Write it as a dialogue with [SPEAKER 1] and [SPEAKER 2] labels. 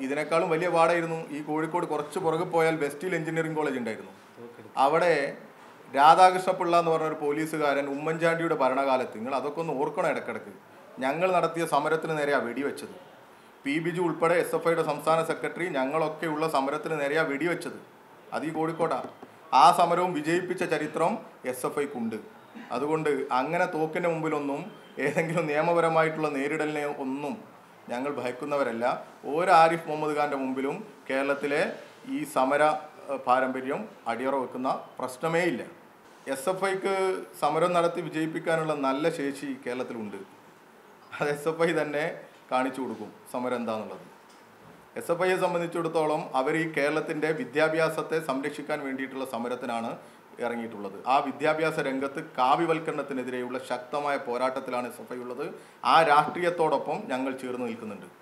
[SPEAKER 1] ഇതിനേക്കാളും വലിയ പാടായിരുന്നു ഈ കോഴിക്കോട് കുറച്ച് പുറകെ പോയാൽ വെസ്റ്റിൽ എഞ്ചിനീയറിംഗ് കോളേജ് ഉണ്ടായിരുന്നു അവിടെ രാധാകൃഷ്ണപിള്ള എന്ന് പറഞ്ഞ ഒരു പോലീസുകാരൻ ഉമ്മൻചാണ്ടിയുടെ ഭരണകാലത്ത് നിങ്ങൾ അതൊക്കെ ഒന്ന് ഓർക്കണം ഇടക്കിടക്ക് ഞങ്ങൾ നടത്തിയ സമരത്തിന് നേരെയാണ് വെടിവെച്ചത് പി ബിജു ഉൾപ്പെടെ എസ് എഫ് ഐയുടെ സംസ്ഥാന സെക്രട്ടറി ഞങ്ങളൊക്കെയുള്ള സമരത്തിന് നേരെയാണ് വെടിവെച്ചത് അത് ഈ കോഴിക്കോടാണ് ആ സമരവും വിജയിപ്പിച്ച ചരിത്രം എസ് എഫ് ഐക്കുണ്ട് അതുകൊണ്ട് അങ്ങനെ തോക്കിൻ്റെ മുമ്പിലൊന്നും ഏതെങ്കിലും നിയമപരമായിട്ടുള്ള നേരിടലിനെ ഒന്നും ഞങ്ങൾ ഭയക്കുന്നവരല്ല ഓരോ ആരിഫ് മുഹമ്മദ് ഖാൻ്റെ മുമ്പിലും കേരളത്തിലെ ഈ സമര ഏഹ്, പാരമ്പര്യം അടിയറ വെക്കുന്ന പ്രശ്നമേ ഇല്ല എസ് എഫ് ഐക്ക് സമരം നടത്തി വിജയിപ്പിക്കാനുള്ള നല്ല ശേഷി കേരളത്തിലുണ്ട് അത് എസ് എഫ് ഐ തന്നെ കാണിച്ചു കൊടുക്കും സമരം എന്താണെന്നുള്ളത് എസ് എഫ് ഐയെ സംബന്ധിച്ചിടത്തോളം അവർ ഈ കേരളത്തിൻ്റെ വിദ്യാഭ്യാസത്തെ സംരക്ഷിക്കാൻ വേണ്ടിയിട്ടുള്ള സമരത്തിനാണ് ഇറങ്ങിയിട്ടുള്ളത് ആ വിദ്യാഭ്യാസ രംഗത്ത് കാവ്യവൽക്കരണത്തിനെതിരെയുള്ള ശക്തമായ പോരാട്ടത്തിലാണ് എസ് എഫ് ഐ ഉള്ളത് ആ രാഷ്ട്രീയത്തോടൊപ്പം ഞങ്ങൾ ചേർന്ന് നിൽക്കുന്നുണ്ട്